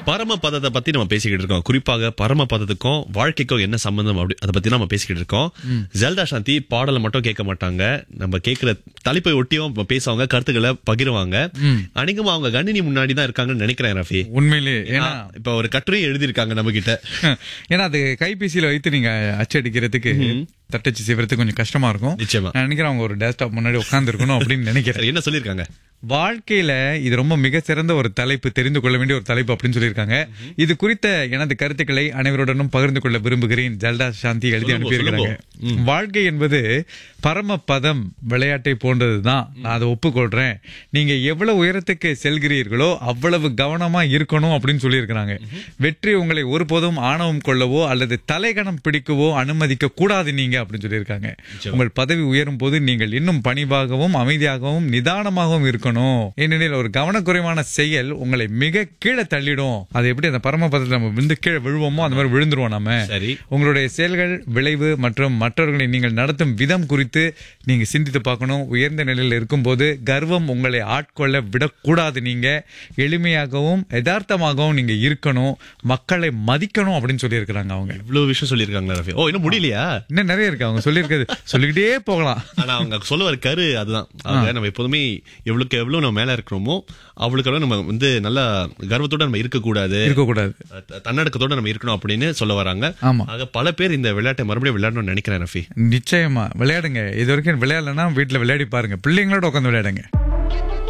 பரமபதத்தை பத்தி நம்ம பேசிக்கிட்டு இருக்கோம் குறிப்பாக பரமபதத்துக்கும் வாழ்க்கைக்கும் என்ன சம்பந்தம் அப்படி அதை பத்தி நம்ம பேசிக்கிட்டு இருக்கோம் ஜெல்டா சாந்தி பாடலை மட்டும் கேட்க மாட்டாங்க நம்ம கேட்கிற தலைப்பை ஒட்டியும் பேசுவாங்க கருத்துக்களை பகிருவாங்க அநேகமா அவங்க கணினி முன்னாடி தான் இருக்காங்கன்னு நினைக்கிறேன் ரஃபி உண்மையிலே ஏன்னா இப்ப ஒரு கட்டுரையை எழுதியிருக்காங்க நம்ம கிட்ட ஏன்னா அது கைபேசியில வைத்து நீங்க அச்சடிக்கிறதுக்கு தட்டச்சு செய்வதற்கு கொஞ்சம் கஷ்டமா இருக்கும் நிச்சயமா நான் நினைக்கிறேன் அவங்க ஒரு டேஸ்க்டாப் முன்னாடி உட்கார்ந்து இருக்கணும் அப்படின்னு நினைக்கிறேன் என்ன சொல்லியிருக்காங்க வாழ்க்கையில இது ரொம்ப மிக சிறந்த ஒரு தலைப்பு தெரிந்து கொள்ள வேண்டிய ஒரு தலைப்பு அப்படின்னு சொல்லியிருக்காங்க இது குறித்த எனது கருத்துக்களை அனைவருடனும் பகிர்ந்து கொள்ள விரும்புகிறேன் ஜல்டா சாந்தி எழுதி சொல்லுங்க, அனுப்பியிருக்கிறாங்க வாழ்க்கை என்பது பரமபதம் விளையாட்டை போன்றதுதான் நான் அதை ஒப்புக்கொள்றேன் நீங்க எவ்வளவு உயரத்துக்கு செல்கிறீர்களோ அவ்வளவு கவனமா இருக்கணும் அப்படின்னு சொல்லியிருக்கிறாங்க வெற்றி உங்களை ஒருபோதும் ஆணவம் கொள்ளவோ அல்லது தலைகணம் பிடிக்கவோ அனுமதிக்க கூடாது நீங்க அப்படின்னு சொல்லியிருக்காங்க உங்கள் பதவி உயரும் போது நீங்கள் இன்னும் பணிவாகவும் அமைதியாகவும் நிதானமாகவும் இருக்கணும் ஏனெனில் ஒரு கவனக்குறைவான செயல் உங்களை மிக கீழே தள்ளிடும் அது எப்படி அந்த பரமபதத்தில் நம்ம விழுந்து கீழே விழுவோமோ அந்த மாதிரி விழுந்துருவோம் நம்ம சரி உங்களுடைய செயல்கள் விளைவு மற்றும் மற்றவர்களை நீங்கள் நடத்தும் விதம் குறித்து நீங்க சிந்தித்து பார்க்கணும் உயர்ந்த நிலையில் இருக்கும்போது கர்வம் உங்களை ஆட்கொள்ள விடக்கூடாது நீங்க எளிமையாகவும் யதார்த்தமாகவும் நீங்க இருக்கணும் மக்களை மதிக்கணும் அப்படின்னு சொல்லியிருக்கிறாங்க அவங்க இவ்வளவு விஷயம் சொல்லியிருக்காங்களா ரஃபி ஓ இன்னும் முடியலையா இன்னும் நிறைய இருக்கு அவங்க சொல்லியிருக்கிறது சொல்லிக்கிட்டே போகலாம் ஆனா அவங்க சொல்ல வர கரு அதுதான் அவங்க நம்ம எப்போதுமே எவ்வளவுக்கு எவ்வளவு நம்ம மேல இருக்கிறோமோ அவளுக்கு எவ்வளவு நம்ம வந்து நல்ல கர்வத்தோட நம்ம இருக்கக்கூடாது இருக்கக்கூடாது த- தன்னடக்கத்தோட நம்ம இருக்கணும் அப்படின்னு சொல்ல வராங்க ஆமா ஆக பல பேர் இந்த விளையாட்டை மறுபடியும் விளையாடணும்னு நினைக்கிறேன் ரஃபி நிச்சயமா விளையாடுங்க இது வரைக்கும் விளையாடலன்னா வீட்டுல விளையாடி பாருங்க பிள்ளைங்களோட உட்காந்து விளையாடுங்க